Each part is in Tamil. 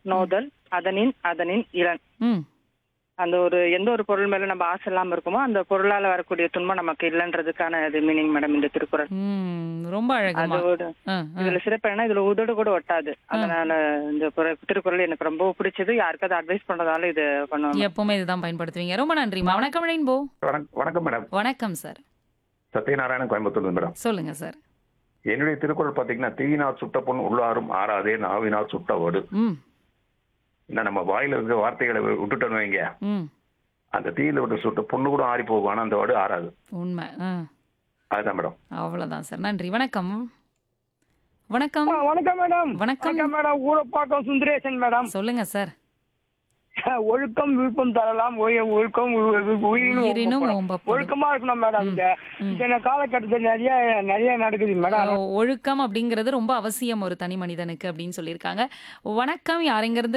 நோதல் அதனின் அதனின் இளன் ம் அந்த ஒரு எந்த ஒரு பொருள் மேல நம்ம ஆசை இல்லாம இருக்குமோ அந்த பொருளால வரக்கூடிய துன்பம் நமக்கு இல்லைன்றதுக்கான இது மீனிங் மேடம் இந்த திருக்குறள் ம் ரொம்ப அழகுமா அதோட ஆ, ஆ. இதுல சிறப்பு என்ன இதுல உதடு கூட ஒட்டாது அதனால இந்த குற- திருக்குறள் எனக்கு ரொம்ப பிடிச்சது யாருக்காவது அட்வைஸ் பண்றதால இது பண்ணுவாங்க எப்பவுமே இதுதான் பயன்படுத்துவீங்க ரொம்ப நன்றிமா வணக்கம் ரெயின்போ வணக்- வணக்கம் மேடம் வணக்கம் சார் சத்யநாராயணன் கோயம்புத்தூர் மேடம் சொல்லுங்க சார் என்னுடைய திருக்குறள் பாத்தீங்கன்னா தீயினால் சுட்ட பொன் உள்ளாரும் ஆறாதே நாவினால் சுட்ட வடு ம் இன்னும் நம்ம வாயில இருக்க வார்த்தைகளை வி- விட்டுட்டோன்னு வைங்க ம் அந்த தீயில விட்டு சுட்ட பொண்ணு கூட ஆறி போகும் ஆனா அந்த வடு ஆறாது உண்மை ஆ அதுதான் மேடம் அவ்வளவுதான் சார் நன்றி வணக்கம் வணக்கம் ஆ, வணக்கம் மேடம் வணக்கம். வணக்கம் மேடம் ஊரப்பாக்கம் சுந்தரேசன் மேடம் சொல்லுங்க சார் ஒழுக்கம் விருப்பம் தரலாம் ஒழு- ஒழுக்கம் உ- உ- உயிரினும் உயிரினும் ஓம்பப்படும். ஓம்பப்படும். ஒழுக்கமா இருக்கணும் மேடம் இந்த இந்த காலகட்டத்தில் நிறைய நிறைய நடக்குது மேடம் ஒ- ஒழுக்கம் அப்படிங்கிறது ரொம்ப அவசியம் ஒரு தனி மனிதனுக்கு அப்படின்னு சொல்லியிருக்காங்க வணக்கம் யாருங்கிறது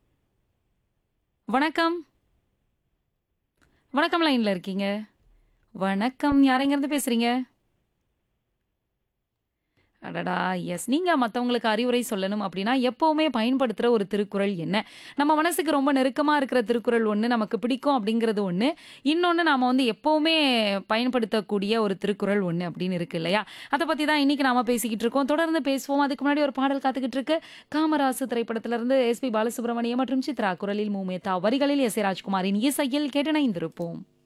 வணக்கம் வணக்கம் லைன்ல இருக்கீங்க வணக்கம் யாருங்கிறது பேசுறீங்க அடடா எஸ் நீங்க மத்தவங்களுக்கு அறிவுரை சொல்லணும் அப்படின்னா எப்பவுமே பயன்படுத்துற ஒரு திருக்குறள் என்ன நம்ம மனசுக்கு ரொம்ப நெருக்கமா இருக்கிற திருக்குறள் ஒண்ணு நமக்கு பிடிக்கும் அப்படிங்கிறது ஒண்ணு இன்னொன்னு நாம வந்து எப்பவுமே பயன்படுத்தக்கூடிய ஒரு திருக்குறள் ஒண்ணு அப்படின்னு இருக்கு இல்லையா அதை பத்தி தான் இன்னைக்கு நாம பேசிக்கிட்டு இருக்கோம் தொடர்ந்து பேசுவோம் அதுக்கு முன்னாடி ஒரு பாடல் காத்துக்கிட்டு இருக்கு காமராசு திரைப்படத்துல இருந்து எஸ்பி பாலசுப்ரமணியம் மற்றும் சித்ரா குரலில் மூமேதா வரிகளில் எஸ் ஏ ராஜ்குமாரின் இசையில் கேட்டு இணைந்திருப்போம்